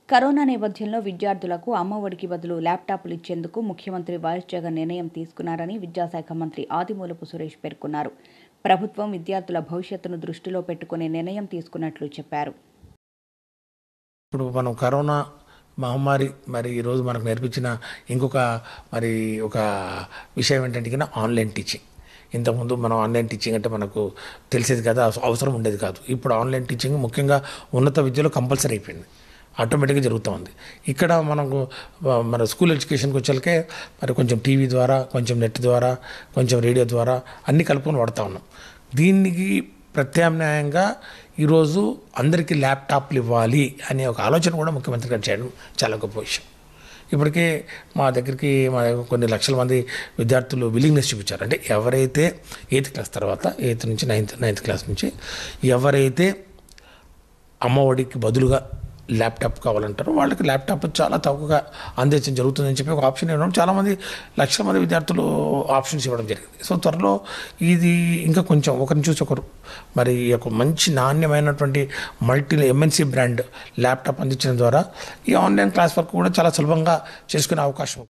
Corona నేపథ్యంలో విద్యార్థులకు అమ్మఒడికి బదులు ల్యాప్టాప్లు ఇచ్చేందుకు ముఖ్యమంత్రి వైఎస్ జగన్ నిర్ణయం తీసుకున్నారని విద్యాశాఖ మంత్రి ఆదిమూలపు సురేష్ పేర్కొన్నారు ప్రభుత్వం విద్యార్థుల భవిష్యత్తును దృష్టిలో పెట్టుకుని నిర్ణయం తీసుకున్నట్లు చెప్పారు ఇప్పుడు మనం కరోనా మహమ్మారి మరి ఈరోజు మనకు నేర్పించిన ఇంకొక మరి ఒక విషయం ఏంటంటే కింద ఆన్లైన్ టీచింగ్ ఇంతకుముందు మనం ఆన్లైన్ టీచింగ్ అంటే మనకు తెలిసేది కదా అవ- అవసరం ఉండేది కాదు ఇప్పుడు ఆన్లైన్ టీచింగ్ ముఖ్యంగా ఉన్నత విద్యలో కంపల్సరీ అయిపోయింది ఆటోమేటిక్గా జరుగుతూ ఉంది ఇక్కడ మనకు ఆ, మన స్కూల్ ఎడ్యుకేషన్కి వచ్చేకే మరి కొంచెం టీవీ ద్వారా కొంచెం నెట్ ద్వారా కొంచెం రేడియో ద్వారా అన్ని కలుపుకొని వాడుతూ ఉన్నాం దీనికి ప్రత్యామ్నాయంగా ఈరోజు అందరికీ ల్యాప్టాప్లు ఇవ్వాలి అనే ఒక ఆలోచన కూడా ముఖ్యమంత్రి గారు చేయడం చాలా గొప్ప విషయం ఇప్పటికే మా దగ్గరికి మా దగ్గర కొన్ని లక్షల మంది విద్యార్థులు విలింగ్నెస్ చూపించారు అంటే ఎవరైతే ఎయిత్ క్లాస్ తర్వాత ఎయిత్ నుంచి నైన్త్ నైన్త్ క్లాస్ నుంచి ఎవరైతే అమ్మఒడికి బదులుగా ల్యాప్టాప్ కావాలంటారో వాళ్ళకి ల్యాప్టాప్ చాలా తక్కువగా అందించడం జరుగుతుందని చెప్పి ఒక ఆప్షన్ ఇవ్వడం చాలామంది లక్షల మంది విద్యార్థులు ఆప్షన్స్ ఇవ్వడం జరిగింది సో త్వరలో ఇది ఇంకా కొంచెం ఒకరిని చూసి ఒకరు మరి ఈ యొక్క మంచి నాణ్యమైనటువంటి మల్టీ ఎంఎన్సీ బ్రాండ్ ల్యాప్టాప్ అందించడం ద్వారా ఈ ఆన్లైన్ క్లాస్ వర్క్ కూడా చాలా సులభంగా చేసుకునే అవకాశం ఉంది.